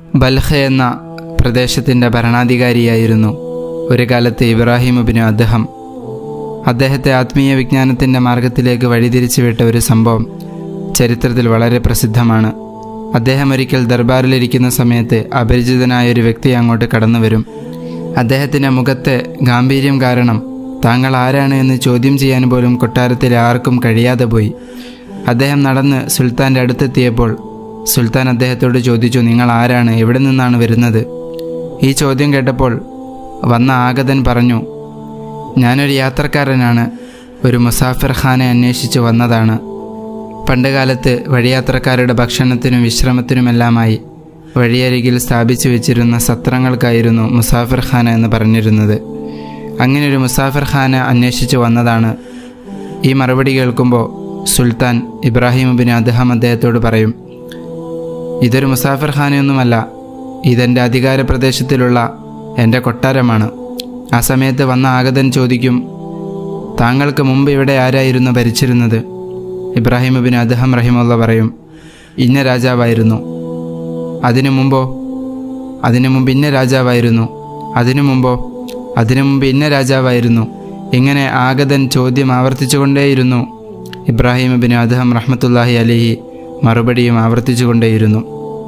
ബൽഹ എന്ന പ്രദേശത്തിൻ്റെ ഭരണാധികാരിയായിരുന്നു ഒരു കാലത്ത് ഇബ്രാഹിം ബിൻ അദ്ദേഹം അദ്ദേഹത്തെ ആത്മീയ വിജ്ഞാനത്തിൻ്റെ മാർഗത്തിലേക്ക് വഴിതിരിച്ചു വിട്ട ഒരു സംഭവം ചരിത്രത്തിൽ വളരെ പ്രസിദ്ധമാണ് അദ്ദേഹം ഒരിക്കൽ ദർബാറിലിരിക്കുന്ന സമയത്ത് അപരിചിതനായ ഒരു വ്യക്തി അങ്ങോട്ട് കടന്നു വരും അദ്ദേഹത്തിൻ്റെ മുഖത്തെ ഗാംഭീര്യം കാരണം താങ്കൾ ആരാണ് എന്ന് ചോദ്യം ചെയ്യാൻ പോലും കൊട്ടാരത്തിലെ ആർക്കും കഴിയാതെ പോയി അദ്ദേഹം നടന്ന് സുൽത്താൻ്റെ അടുത്തെത്തിയപ്പോൾ സുൽത്താൻ അദ്ദേഹത്തോട് ചോദിച്ചു നിങ്ങൾ ആരാണ് എവിടെ നിന്നാണ് വരുന്നത് ഈ ചോദ്യം കേട്ടപ്പോൾ വന്ന ആഗതൻ പറഞ്ഞു ഞാനൊരു യാത്രക്കാരനാണ് ഒരു മുസാഫിർ ഖാനെ അന്വേഷിച്ച് വന്നതാണ് പണ്ടുകാലത്ത് വഴിയാത്രക്കാരുടെ ഭക്ഷണത്തിനും വിശ്രമത്തിനുമെല്ലാമായി വഴിയരികിൽ സ്ഥാപിച്ചു വെച്ചിരുന്ന സത്രങ്ങൾക്കായിരുന്നു മുസാഫിർ ഖാന എന്ന് പറഞ്ഞിരുന്നത് അങ്ങനെ ഒരു മുസാഫിർ ഖാനെ അന്വേഷിച്ച് വന്നതാണ് ഈ മറുപടി കേൾക്കുമ്പോൾ സുൽത്താൻ ഇബ്രാഹിം ബിൻ അദ്ദേഹം അദ്ദേഹത്തോട് പറയും ഇതൊരു മുസാഫിർ ഖാനയൊന്നുമല്ല ഇതെൻ്റെ അധികാര പ്രദേശത്തിലുള്ള എൻ്റെ കൊട്ടാരമാണ് ആ സമയത്ത് വന്ന ആഗതൻ ചോദിക്കും താങ്കൾക്ക് മുമ്പ് ഇവിടെ ആരായിരുന്നു ഭരിച്ചിരുന്നത് ഇബ്രാഹിം ബിൻ അദ്ദേഹം റഹിമുള്ള പറയും ഇന്ന രാജാവായിരുന്നു അതിനു മുമ്പോ അതിനു മുമ്പ് ഇന്ന രാജാവായിരുന്നു അതിനു മുമ്പോ അതിനു മുമ്പ് ഇന്ന രാജാവായിരുന്നു ഇങ്ങനെ ആഗതൻ ചോദ്യം ആവർത്തിച്ചുകൊണ്ടേയിരുന്നു ഇബ്രാഹിം ബിൻ അദ്ദേഹം റഹ്മത്തുല്ലാഹി അലിഹി മറുപടിയും ആവർത്തിച്ചുകൊണ്ടേയിരുന്നു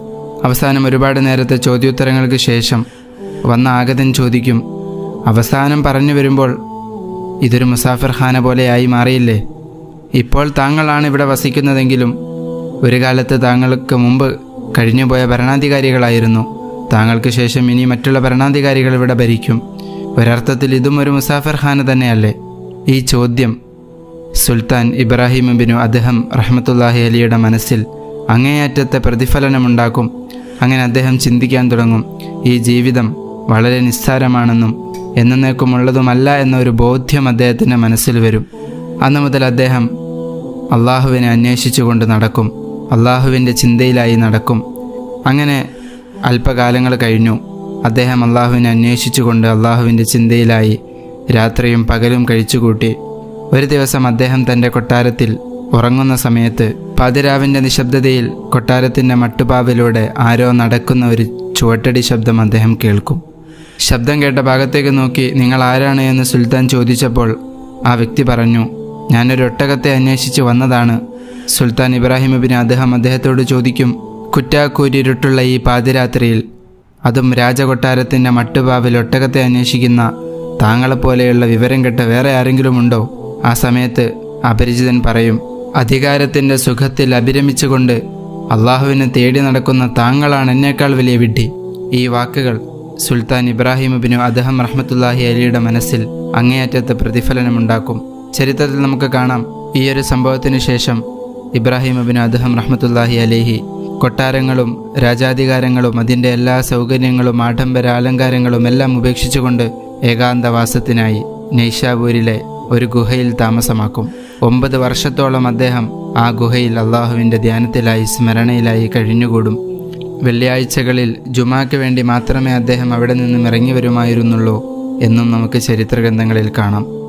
അവസാനം ഒരുപാട് നേരത്തെ ചോദ്യോത്തരങ്ങൾക്ക് ശേഷം വന്ന ആഗതൻ ചോദിക്കും അവസാനം പറഞ്ഞു വരുമ്പോൾ ഇതൊരു മുസാഫിർ ഖാന പോലെയായി മാറിയില്ലേ ഇപ്പോൾ താങ്കളാണ് ഇവിടെ വസിക്കുന്നതെങ്കിലും ഒരു കാലത്ത് താങ്കൾക്ക് മുമ്പ് കഴിഞ്ഞുപോയ ഭരണാധികാരികളായിരുന്നു താങ്കൾക്ക് ശേഷം ഇനി മറ്റുള്ള ഭരണാധികാരികൾ ഇവിടെ ഭരിക്കും ഒരർത്ഥത്തിൽ ഇതും ഒരു മുസാഫിർ ഖാന തന്നെയല്ലേ ഈ ചോദ്യം സുൽത്താൻ ഇബ്രാഹിം ബിനു അദ്ദേഹം റഹ്മത്തുല്ലാഹി അലിയുടെ മനസ്സിൽ അങ്ങേയറ്റത്തെ പ്രതിഫലനമുണ്ടാക്കും അങ്ങനെ അദ്ദേഹം ചിന്തിക്കാൻ തുടങ്ങും ഈ ജീവിതം വളരെ നിസ്സാരമാണെന്നും എന്നേക്കുമുള്ളതുമല്ല എന്നൊരു ബോധ്യം അദ്ദേഹത്തിൻ്റെ മനസ്സിൽ വരും അന്നു മുതൽ അദ്ദേഹം അള്ളാഹുവിനെ അന്വേഷിച്ചുകൊണ്ട് നടക്കും അള്ളാഹുവിൻ്റെ ചിന്തയിലായി നടക്കും അങ്ങനെ അല്പകാലങ്ങൾ കഴിഞ്ഞു അദ്ദേഹം അള്ളാഹുവിനെ അന്വേഷിച്ചുകൊണ്ട് അള്ളാഹുവിൻ്റെ ചിന്തയിലായി രാത്രിയും പകലും കഴിച്ചുകൂട്ടി ഒരു ദിവസം അദ്ദേഹം തൻ്റെ കൊട്ടാരത്തിൽ ഉറങ്ങുന്ന സമയത്ത് പാതിരാവിൻ്റെ നിശബ്ദതയിൽ കൊട്ടാരത്തിൻ്റെ മട്ടുപാവിലൂടെ ആരോ നടക്കുന്ന ഒരു ചുവട്ടടി ശബ്ദം അദ്ദേഹം കേൾക്കും ശബ്ദം കേട്ട ഭാഗത്തേക്ക് നോക്കി നിങ്ങൾ ആരാണ് എന്ന് സുൽത്താൻ ചോദിച്ചപ്പോൾ ആ വ്യക്തി പറഞ്ഞു ഞാനൊരു ഒട്ടകത്തെ അന്വേഷിച്ച് വന്നതാണ് സുൽത്താൻ ഇബ്രാഹിം ബിൻ അദ്ദേഹം അദ്ദേഹത്തോട് ചോദിക്കും കുറ്റാക്കൂരിരുട്ടുള്ള ഈ പാതിരാത്രിയിൽ അതും രാജകൊട്ടാരത്തിൻ്റെ മട്ടുപാവിൽ ഒട്ടകത്തെ അന്വേഷിക്കുന്ന താങ്കളെപ്പോലെയുള്ള വിവരം കെട്ട വേറെ ആരെങ്കിലും ഉണ്ടോ ആ സമയത്ത് അപരിചിതൻ പറയും അധികാരത്തിൻ്റെ സുഖത്തിൽ അഭിരമിച്ചുകൊണ്ട് അള്ളാഹുവിനെ തേടി നടക്കുന്ന താങ്കളാണ് എന്നേക്കാൾ വലിയ വിഡ്ഢി ഈ വാക്കുകൾ സുൽത്താൻ ഇബ്രാഹിം ബിനു അദ്ദേഹം റഹ്മത്തുല്ലാഹി അലിയുടെ മനസ്സിൽ അങ്ങേയറ്റത്തെ പ്രതിഫലനമുണ്ടാക്കും ചരിത്രത്തിൽ നമുക്ക് കാണാം ഈ ഒരു സംഭവത്തിന് ശേഷം ഇബ്രാഹിം ബിൻ അദ്ദേഹം റഹ്മത്തുല്ലാഹി അലിഹി കൊട്ടാരങ്ങളും രാജാധികാരങ്ങളും അതിൻ്റെ എല്ലാ സൗകര്യങ്ങളും ആഡംബര അലങ്കാരങ്ങളും എല്ലാം ഉപേക്ഷിച്ചുകൊണ്ട് ഏകാന്തവാസത്തിനായി നെയ്ഷാപൂരിലെ ഒരു ഗുഹയിൽ താമസമാക്കും ഒമ്പത് വർഷത്തോളം അദ്ദേഹം ആ ഗുഹയിൽ അള്ളാഹുവിൻ്റെ ധ്യാനത്തിലായി സ്മരണയിലായി കഴിഞ്ഞുകൂടും വെള്ളിയാഴ്ചകളിൽ ജുമാക്ക് വേണ്ടി മാത്രമേ അദ്ദേഹം അവിടെ നിന്നും ഇറങ്ങി വരുമായിരുന്നുള്ളൂ എന്നും നമുക്ക് ചരിത്രഗ്രന്ഥങ്ങളിൽ കാണാം